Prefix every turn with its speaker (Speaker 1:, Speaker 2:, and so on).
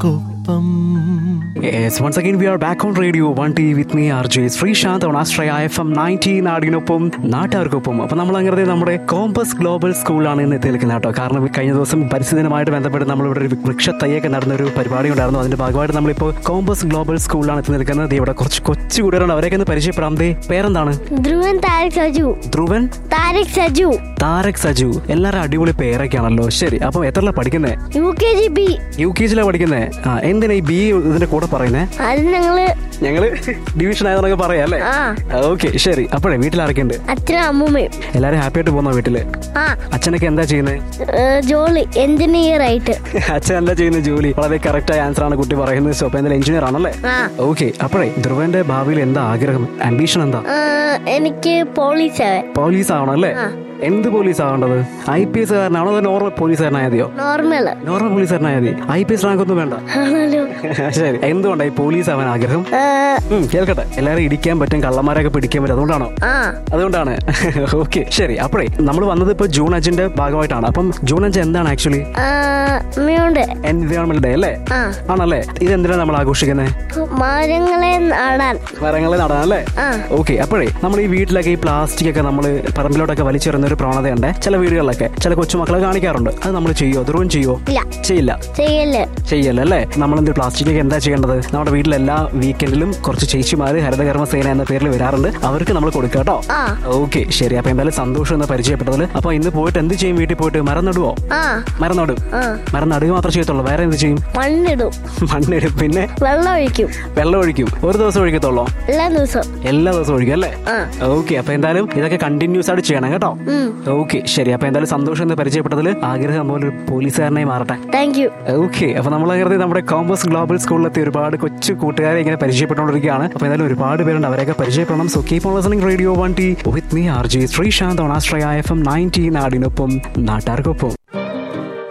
Speaker 1: നാട്ടാർക്കൊപ്പം
Speaker 2: Yes, once again we are back on radio 1T with me RJ Sreesanth on Astraya FM 90 നാടിനൊപ്പം നാട്ടുകാർക്കൊപ്പം അപ്പൊ നമ്മൾ അങ്ങനെ നമ്മുടെ കോമ്പസ് ഗ്ലോബൽ സ്കൂളിലാണ് ഇന്ന് എത്തി നിൽക്കുന്നത് കേട്ടോ കാരണം കഴിഞ്ഞ ദിവസം പരിസ്ഥിതി ദിനമായിട്ട് ബന്ധപ്പെട്ട് നമ്മളിവിടെ ഒരു വൃക്ഷത്തയ്യൊക്കെ നടന്ന ഒരു പരിപാടി ഉണ്ടായിരുന്നു അതിന്റെ ഭാഗമായിട്ട് നമ്മളിപ്പോൾ കോമ്പസ് ഗ്ലോബൽ സ്കൂളിലാണ് എത്തി നിൽക്കുന്നത് ദേ ഇവിടെ കുറച്ച് കൊച്ചു കുട്ടികളുണ്ട് അവരെയൊക്കെ ഒന്ന് പരിചയപ്പെടാം ദേ പേരെന്താണ്
Speaker 3: ധ്രുവൻ താരക് സജു
Speaker 2: ധ്രുവൻ
Speaker 3: താരക് സജു
Speaker 2: താരക് സജു എല്ലാവരും അടിപൊളി പേരൊക്കെയാണല്ലോ ശരി അപ്പൊ എത്രല്ല പഠിക്കുന്നേ
Speaker 3: U K G B
Speaker 2: U K ജിയിലാണ് പഠിക്കുന്നേ ആ എന്തിനാ ഈ ബി ഇതിന്റെ കൂടെ പറയുന്നേ
Speaker 3: അത് ഞങ്ങള്
Speaker 2: ഞങ്ങള് ഡിവിഷൻ ആയതെന്നൊക്കെ പറയാം അല്ലേ
Speaker 3: ആ
Speaker 2: ഓക്കെ ശരി അപ്പോഴേ വീട്ടിലാരൊക്കെ ഉണ്ട്
Speaker 3: അച്ഛനും അമ്മൂമ്മയും
Speaker 2: എല്ലാരും ഹാപ്പി ആയിട്ട് പോകുന്ന വീട്ടില്
Speaker 3: ആ
Speaker 2: അച്ഛനൊക്കെ എന്താ ചെയ്യുന്നത്
Speaker 3: ഏ, ജോലി എഞ്ചിനീയർ ആയിട്ട്
Speaker 2: അച്ഛൻ എന്താ ചെയ്യുന്ന ജോലി വളരെ കറക്റ്റ് ആയ ആൻസർ ആണ് കുട്ടി പറയുന്നത് സോ അപ്പൊ എന്തായാലും എഞ്ചിനീയർ ആണല്ലേ
Speaker 3: ആ
Speaker 2: ഓക്കെ അപ്പോഴേ ധ്രുവന്റെ ഭാവിയിൽ എന്താ ആഗ്രഹം ആംബിഷൻ എന്താ
Speaker 3: ആ, എനിക്ക് പോലീസ് ആവാൻ
Speaker 2: പോലീസ് ആവണം അല്ലേ എന്ത് പോലീസ് ആവേണ്ടത് ഐ പി എസ് കാരനാണോ അതോ നോർമൽ പോലീസുകാരനായ മതിയോ
Speaker 3: നോർമൽ
Speaker 2: നോർമൽ പോലീസുകാരനായ മതി ഐ പി എസ് റാങ്ക് ഒന്നും വേണ്ട
Speaker 3: ആണല്ലോ
Speaker 2: ശരി എന്തുകൊണ്ടായി പോലീസ് ആവാൻ ആഗ്രഹം
Speaker 3: ആ,
Speaker 2: ഉം, കേൾക്കട്ടെ എല്ലാരും ഇടിക്കാൻ പറ്റും കള്ളന്മാരൊക്കെ പിടിക്കാൻ പറ്റും അതുകൊണ്ടാണോ
Speaker 3: ആ
Speaker 2: അതുകൊണ്ടാണ് ഓക്കെ ശരി അപ്പോഴേ നമ്മൾ വന്നത് ഇപ്പൊ ജൂൺ അഞ്ചിന്റെ ഭാഗമായിട്ടാണ് അപ്പം ജൂൺ അഞ്ച് എന്താണ് ആക്ച്വലി
Speaker 3: ആ, അമ്മയുണ്ട്
Speaker 2: എൻവയോൺമെന്റ് ഡേ അല്ലേ
Speaker 3: ആ
Speaker 2: ആണല്ലേ ഇതെന്തിനാണ് നമ്മൾ ആഘോഷിക്കുന്നത്
Speaker 3: മരങ്ങളെ നടാൻ
Speaker 2: മരങ്ങളെ നടാനല്ലേ
Speaker 3: ആ
Speaker 2: ഓക്കെ അപ്പോഴേ നമ്മൾ ഈ വീട്ടിലൊക്കെ ഈ പ്ലാസ്റ്റിക് ഒക്കെ നമ്മൾ പറമ്പിലോട്ടൊക്കെ വലിച്ചെറിയുന്ന ഒരു പ്രവണതയുണ്ട് ചില വീടുകളിലൊക്കെ ചില കൊച്ചുമക്കളെ കാണിക്കാറുണ്ട് അത് നമ്മൾ ചെയ്യോ ധ്രുവൻ ചെയ്യോ
Speaker 3: ഇല്ല
Speaker 2: ചെയ്യില്ല
Speaker 3: ചെയ്യല്
Speaker 2: ചെയ്യല്ല അല്ലേ നമ്മൾ എന്ത് പ്ലാസ്റ്റിക് ഒക്കെ എന്താ ചെയ്യേണ്ടത് നമ്മുടെ വീട്ടിൽ എല്ലാ വീക്കെൻഡിലും കുറച്ച് ചേച്ചിമാര് ഹരിതകർമ്മ സേന എന്ന പേരിൽ വരാറുണ്ട് അവർക്ക് നമ്മൾ കൊടുക്കുക കേട്ടോ
Speaker 3: ആ
Speaker 2: ഓക്കെ ശരി അപ്പൊ എന്തായാലും സന്തോഷം എന്ന് പരിചയപ്പെട്ടതിൽ അപ്പൊ ഇന്ന് പോയിട്ട് എന്ത് ചെയ്യും വീട്ടിൽ പോയിട്ട് മരം നടുവോ
Speaker 3: ആ
Speaker 2: മരം നടും
Speaker 3: ആ
Speaker 2: മരം നടുക മാത്രമേ ചെയ്യത്തുള്ളൂ വേറെ എന്ത് ചെയ്യും
Speaker 3: മണ്ണിടും
Speaker 2: മണ്ണിടും പിന്നെ
Speaker 3: വെള്ളം ഒഴിക്കും
Speaker 2: വെള്ളം ഒഴിക്കും ഒരു ദിവസം ഒഴിക്കത്തുള്ളൂ
Speaker 3: എല്ലാ ദിവസവും
Speaker 2: എല്ലാ ദിവസവും ഒഴിക്കും അല്ലേ
Speaker 3: ആ
Speaker 2: ഓക്കെ അപ്പൊ എന്തായാലും ഇതൊക്കെ കണ്ടിന്യൂസ് ആയിട്ട് ചെയ്യണം കേട്ടോ
Speaker 3: ഉം
Speaker 2: ഓക്കെ ശരി അപ്പൊ എന്തായാലും സന്തോഷം എന്ന് പരിചയപ്പെട്ടതിൽ ആഗ്രഹം പോലെ ഒരു പോലീസുകാരനായി മാറട്ടെ
Speaker 3: താങ്ക് യു
Speaker 2: ഓക്കെ അപ്പൊ നമ്മൾ അങ്ങനെ നമ്മുടെ കോമ്പസ് ഗ്ലോബൽ സ്കൂളിലെത്തി ഒരുപാട് കൊച്ചു കൂട്ടുകാരെ ഇങ്ങനെ പരിചയപ്പെട്ടുകൊണ്ടിരിക്കുകയാണ് അപ്പൊ എന്തായാലും ഒരുപാട് പേരുണ്ട് അവരെയൊക്കെ പരിചയപ്പെടണം so keep on listening radio one T with me R J Sreesanth on ആസ്ട്രയ എഫ് എം നയൻറ്റീൻ നാടിനൊപ്പം നാട്ടാർക്കൊപ്പം